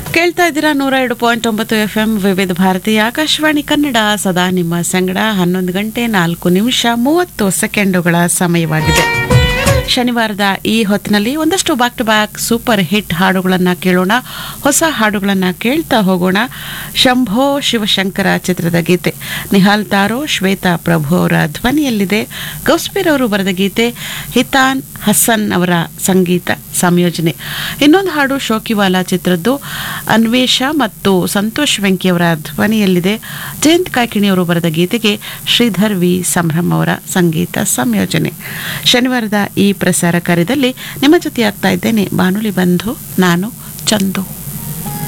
ಕೇಳ್ತಾ ಇದ್ದೀರಾ ನೂರ ಎರಡು ಪಾಯಿಂಟ್ ಒಂಬತ್ತು ಎಫ್ ಎಂ ವಿವಿಧ ಭಾರತಿ ಆಕಾಶವಾಣಿ ಕನ್ನಡ ಸದಾ ನಿಮ್ಮ ಸಂಗಡ ಹನ್ನೊಂದು ಗಂಟೆ ನಾಲ್ಕು ನಿಮಿಷ ಮೂವತ್ತು ಸೆಕೆಂಡುಗಳ ಸಮಯವಾಗಿದೆ ಶನಿವಾರದ ಈ ಹೊತ್ತಿನಲ್ಲಿ ಒಂದಷ್ಟು back to back super hit ಹಾಡುಗಳನ್ನು ಕೇಳೋಣ ಹೊಸ ಹಾಡುಗಳನ್ನು ಕೇಳ್ತಾ ಹೋಗೋಣ ಶಂಭೋ ಶಿವಶಂಕರ ಚಿತ್ರದ ಗೀತೆ ನಿಹಾಲ್ ತಾರೋ ಶ್ವೇತಾ ಪ್ರಭು ಅವರ ಧ್ವನಿಯಲ್ಲಿದೆ ಗೌಸ್ಪೀರ್ ಅವರು ಬರೆದ ಗೀತೆ ಹಿತಾನ್ ಹಸನ್ ಅವರ ಸಂಗೀತ ಸಂಯೋಜನೆ ಇನ್ನೊಂದು ಹಾಡು ಶೋಕಿವಾಲಾ ಚಿತ್ರದ್ದು ಅನ್ವೇಷ ಮತ್ತು ಸಂತೋಷ್ ವೆಂಕಿ ಅವರ ಧ್ವನಿಯಲ್ಲಿದೆ ಜಯಂತ್ ಕಾಯ್ಕಿಣಿ ಅವರು ಬರೆದ ಗೀತೆಗೆ ಶ್ರೀಧರ್ ವಿ ಸಂಭ್ರಮ್ ಅವರ ಸಂಗೀತ ಸಂಯೋಜನೆ ಶನಿವಾರದ ಈ ಪ್ರಸಾರ ಕಾರ್ಯದಲ್ಲಿ ನಿಮ್ಮ ಜೊತೆ ಆಗ್ತಾ ಇದ್ದೇನೆ ಬಾನುಲಿ ಬಂಧು ನಾನು ಚಂದು